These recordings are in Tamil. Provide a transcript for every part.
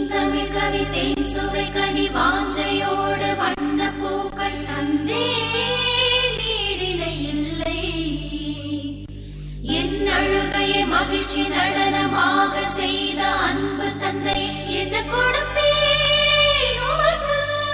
தீந்தமிழ் கவி தேன் சுவை கனி வாஞ்சையோடு வண்ணப் பூக்கள் தந்தே நீடிணை இல்லை என் அழுகையை மகிழ்ச்சி நடனமாக செய்த அன்பு தந்தை என்ன கொடுப்பேன் உமக்கு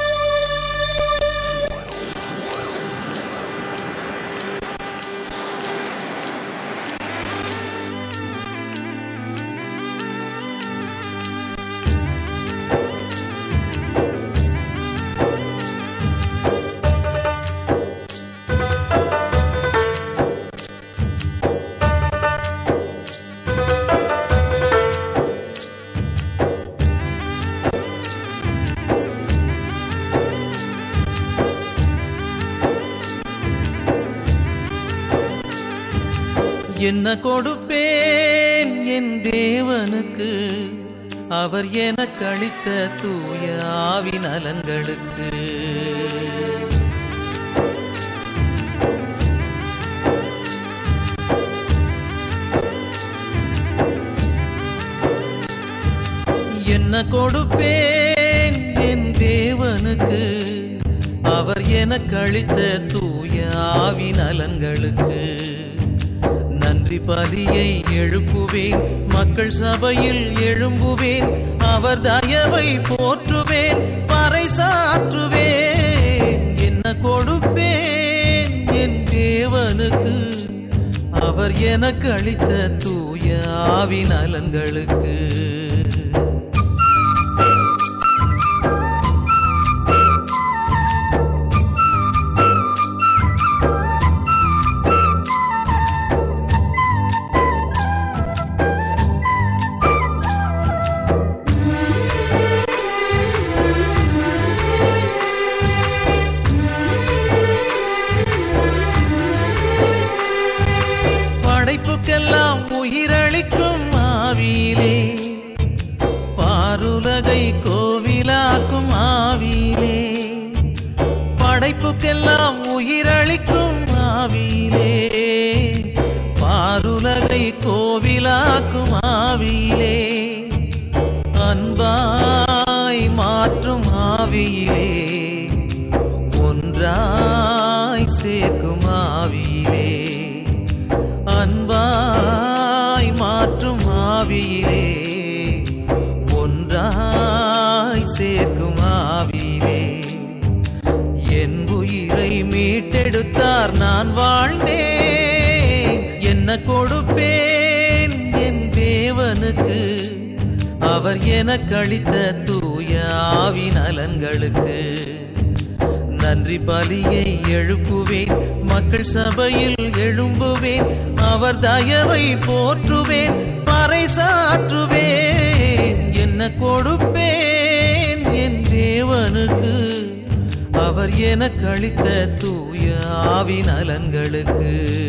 என்ன கொடுப்பேன் என் தேவனுக்கு அவர் எனக்கு அளித்த தூய ஆவி நலன்களுக்கு என்ன கொடுப்பேன் என் தேவனுக்கு அவர் எனக்கு அளித்த தூய ஆவி நலன்களுக்கு நன்றி பலியை எழுப்புவேன் மக்கள் சபையில் எழும்புவேன் அவர் தயவை போற்றுவேன் பறைசாற்றுவேன் என்ன கொடுப்பேன் என் தேவனுக்கு அவர் எனக்கு அளித்த தூய ஆவி நலன்களுக்கு படைப்புக்கெல்லாம் உயிரளிக்கும் ஆவியிலே பாருலகை கோவிலாக்கும் ஆவியிலே படைப்புக்கெல்லாம் உயிரளிக்கும் ஆவியிலே பாருலகை கோவிலாக்கும் ஆவியிலே அன்பாய் மாற்றும் ஆவியிலே ஒன்றாய் சேர்க்கும் ஆவியிலே அன்பாய் மாற்றும் ஆவியிலே ஒன்றாய் சேர்க்கும் ஆவியிலே என் உயிரை மீட்டெடுத்தார் நான் வாழ்ந்தேன் என்ன கொடுப்பேன் என் தேவனுக்கு அவர் எனக்கு அளித்த தூய ஆவி நலன்களுக்கு நன்றி பலியை எழுப்புவேன் மக்கள் சபையில் எழும்புவேன் அவர் தயவை போற்றுவேன் பறைசாற்றுவேன் என்ன கொடுப்பேன் என் தேவனுக்கு அவர் எனக்கு அளித்த தூய ஆவி நலன்களுக்கு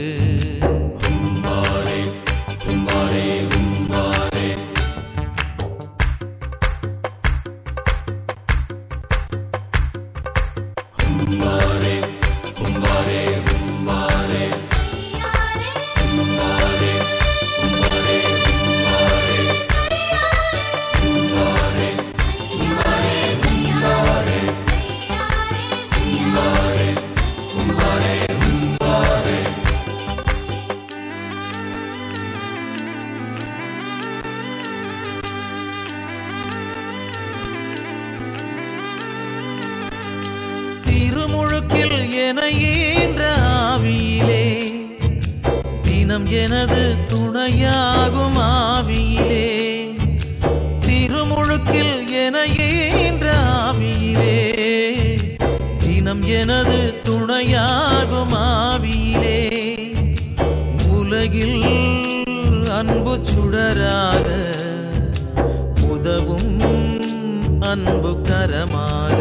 திருமுழுக்கில் என ஈன்ற ஆவியிலே தினம் எனது துணையாகும் ஆவியிலே திருமுழுக்கில் என ஈன்ற ஆவியிலே தினம் எனது துணையாகும் ஆவியிலே உலகில் அன்பு சுடராக உதவும் அன்பு கரமாக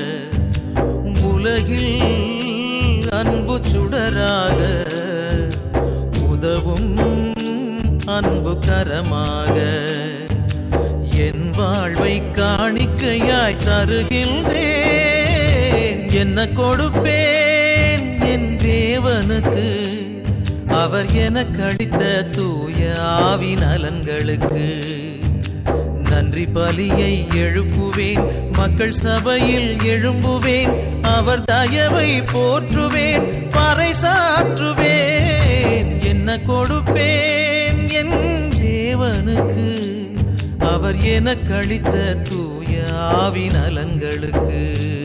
உலகில் அன்பு சுடராக உதவும் அன்பு கரமாக என் வாழ்வை காணிக்கையாய் தருகின்றேன் என்ன கொடுப்பேன் என் தேவனுக்கு அவர் எனக்கு அளித்த தூய ஆவி நலன்களுக்கு நன்றி பலியை எழுப்புவேன் மக்கள் சபையில் எழும்புவேன் அவர் தயவை போற்றுவேன் பறைசாற்றுவேன் என்ன கொடுப்பேன் என் தேவனுக்கு அவர் எனக்களித்த தூய ஆவி நலன்களுக்கு